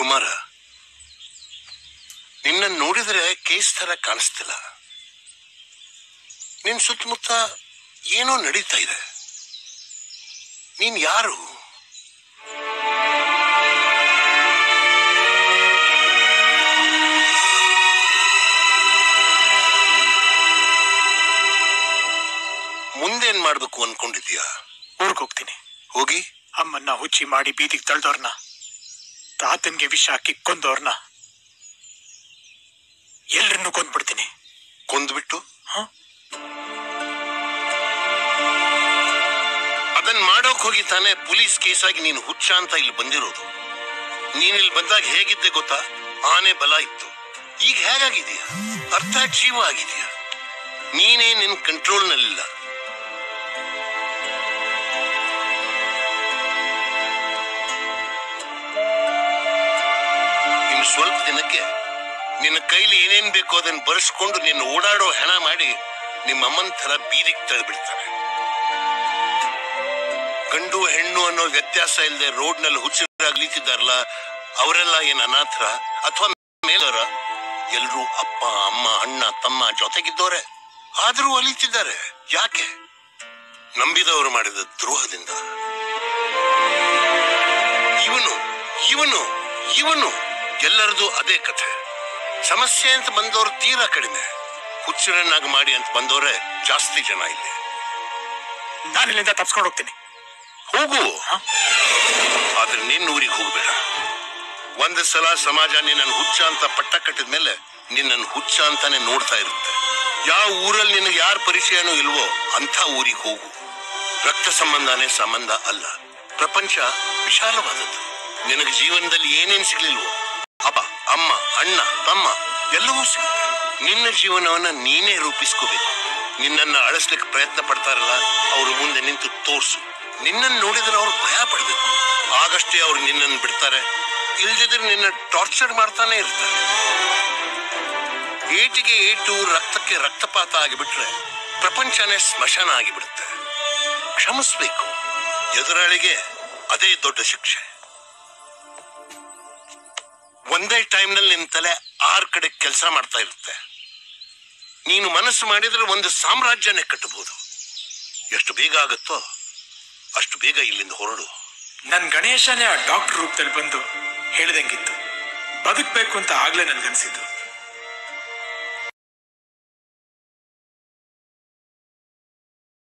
ಕುಮಾರ ನಿನ್ನ ನೋಡಿದ್ರೆ ಕೇಸ್ ತರ ಕಾಣಿಸ್ತಿಲ್ಲ ನಿನ್ ಸುತ್ತಮುತ್ತ ಏನೋ ನಡೀತಾ ಇದೆ ನೀನ್ ಯಾರು ಮುಂದೇನ್ ಮಾಡ್ಬೇಕು ಅನ್ಕೊಂಡಿದ್ಯಾ ಊರ್ಗ್ ಹೋಗ್ತೀನಿ ಹೋಗಿ ಅಮ್ಮನ್ನ ಹುಚ್ಚಿ ಮಾಡಿ ಬೀದಿಗೆ ತಳ್ದವ್ರನ್ನ ತಾತನ್ಗೆ ವಿಷ ಹಾಕಿ ಕೊಂದವ್ರನ್ನ ಎಲ್ರನ್ನೂ ಕೊಂದ್ಬಿಡ್ತೀನಿ ಕೊಂದ್ಬಿಟ್ಟು ಹ? ಅದನ್ ಮಾಡೋಕ್ ಹೋಗಿ ತಾನೇ ಪೊಲೀಸ್ ಕೇಸ್ ಆಗಿ ನೀನು ಹುಚ್ಚ ಅಂತ ಇಲ್ಲಿ ಬಂದಿರೋದು ನೀನ್ ಇಲ್ಲಿ ಬಂದಾಗ ಹೇಗಿದ್ದೆ ಗೊತ್ತಾ ಆನೆ ಬಲ ಇತ್ತು ಈಗ ಹೇಗಾಗಿದೀಯ ಅರ್ಥ ಜೀವ ಆಗಿದೆಯಾ ನೀನೇ ನಿನ್ ಕಂಟ್ರೋಲ್ ನಲ್ಲಿಲ್ಲ ಇನ್ನು ಸ್ವಲ್ಪ ದಿನಕ್ಕೆ ನಿನ್ನ ಕೈಲಿ ಏನೇನ್ ಬೇಕೋ ಅದನ್ನ ಬರೆಸ್ಕೊಂಡು ನಿನ್ನ ಓಡಾಡೋ ಹೆಣ ಮಾಡಿ ನಿಮ್ಮ ಅಮ್ಮನ ತರ ಬೀದಿಗೆ ತಳ್ಳಿಬಿಡ್ತಾರೆ ಗಂಡು ಹೆಣ್ಣು ಅನ್ನೋ ವ್ಯತ್ಯಾಸ ಇಲ್ಲದೆ ರೋಡ್ ನಲ್ಲಿ ಹುಚ್ಚರಾಗಿ ನಿಂತಿದ್ದಾರಲ್ಲ ಅವರೆಲ್ಲ ಏನ್ ಅನಾಥರ ಅಥವಾ ಮೇಲರ ಎಲ್ರೂ ಅಪ್ಪ ಅಮ್ಮ ಅಣ್ಣ ತಮ್ಮ ಜೊತೆಗಿದ್ದವ್ರೆ ಆದ್ರೂ ಅಲಿತಿದ್ದಾರೆ ಯಾಕೆ ನಂಬಿದವರು ಮಾಡಿದ ದ್ರೋಹದಿಂದ ಇವನು ಇವನು ಇವನು ಎಲ್ಲರದು ಅದೇ ಕಥೆ ಸಮಸ್ಯೆ ಅಂತ ಬಂದವರು ತೀರಾ ಕಡಿಮೆ ಹುಚ್ಚರನ್ನಾಗಿ ಮಾಡಿ ಅಂತ ಬಂದವರೇ ಜಾಸ್ತಿ ಜನ ಇಲ್ಲಿ ನಾನು ಇಲ್ಲಿಂದ ತಪ್ಸ್ಕೊಂಡು ಹೋಗ್ತೀನಿ ಹೋಗು ಹ? ಆದ್ರೆ ನಿನ್ನ ಊರಿಗೆ ಹೋಗ್ಬೇಡ ಒಂದು ಸಲ ಸಮಾಜ ನಿನ್ನನ್ನು ಹುಚ್ಚ ಅಂತ ಪಟ್ಟ ಕಟ್ಟಿದ ಮೇಲೆ ನಿನ್ನನ್ನು ಹುಚ್ಚ ಅಂತಾನೆ ನೋಡ್ತಾ ಇರುತ್ತೆ ಯಾವ ಊರಲ್ಲಿ ನಿನಗೆ ಯಾರ ಪರಿಚಯನೂ ಇಲ್ವೋ ಅಂತ ಊರಿಗೆ ಹೋಗು ರಕ್ತ ಸಂಬಂಧನೇ ಸಂಬಂಧ ಅಲ್ಲ ಪ್ರಪಂಚ ವಿಶಾಲವಾದದ್ದು ನಿನಗೆ ಜೀವನದಲ್ಲಿ ಏನೇನ್ ಸಿಗ್ಲಿಲ್ವೋ ಅಪ್ಪ ಅಮ್ಮ ಅಣ್ಣ ತಮ್ಮ ಎಲ್ಲವೂ ಸಿಗುತ್ತೆ ನಿನ್ನ ಜೀವನವನ್ನ ನೀನೇ ರೂಪಿಸ್ಕೋಬೇಕು ನಿನ್ನನ್ನ ಅಳಿಸ್ಲಿಕ್ಕೆ ಪ್ರಯತ್ನ ಪಡ್ತಾರಲ್ಲ ಅವ್ರ ಮುಂದೆ ನಿಂತು ತೋರ್ಸು ನಿನ್ನನ್ನು ನೋಡಿದ್ರೆ ಅವ್ರು ಭಯ ಪಡ್ಬೇಕು ಆಗಷ್ಟೇ ಅವ್ರು ನಿನ್ನನ್ನು ಬಿಡ್ತಾರೆ ಇಲ್ದಿದ್ರೆ ನಿನ್ನ ಟಾರ್ಚರ್ ಮಾಡ್ತಾನೆ ಇರ್ತಾರೆ ಏಟಿಗೆ ಏಟು ರಕ್ತಕ್ಕೆ ರಕ್ತಪಾತ ಆಗಿಬಿಟ್ರೆ ಪ್ರಪಂಚನೇ ಸ್ಮಶಾನ ಆಗಿಬಿಡುತ್ತೆ ಕ್ಷಮಿಸ್ಬೇಕು ಎದುರಾಳಿಗೆ ಅದೇ ದೊಡ್ಡ ಶಿಕ್ಷೆ ಒಂದೇ ಟೈಮ್ನಲ್ಲಿ ನಿನ್ನ ತಲೆ ಆರ್ ಕಡೆ ಕೆಲಸ ಮಾಡ್ತಾ ಇರುತ್ತೆ ನೀನು ಮನಸ್ಸು ಮಾಡಿದ್ರೆ ಒಂದು ಸಾಮ್ರಾಜ್ಯನೇ ಕಟ್ಟಬಹುದು ಎಷ್ಟು ಬೇಗ ಆಗುತ್ತೋ ಅಷ್ಟು ಬೇಗ ಇಲ್ಲಿಂದ ಹೊರಡು ನನ್ ಗಣೇಶನೇ ಆ ಡಾಕ್ಟರ್ ರೂಪದಲ್ಲಿ ಬಂದು ಹೇಳ್ದಂಗಿತ್ತು ಬದುಕ್ಬೇಕು ಅಂತ ಆಗ್ಲೇ ನನ್ಗನ್ಸಿದ್ದು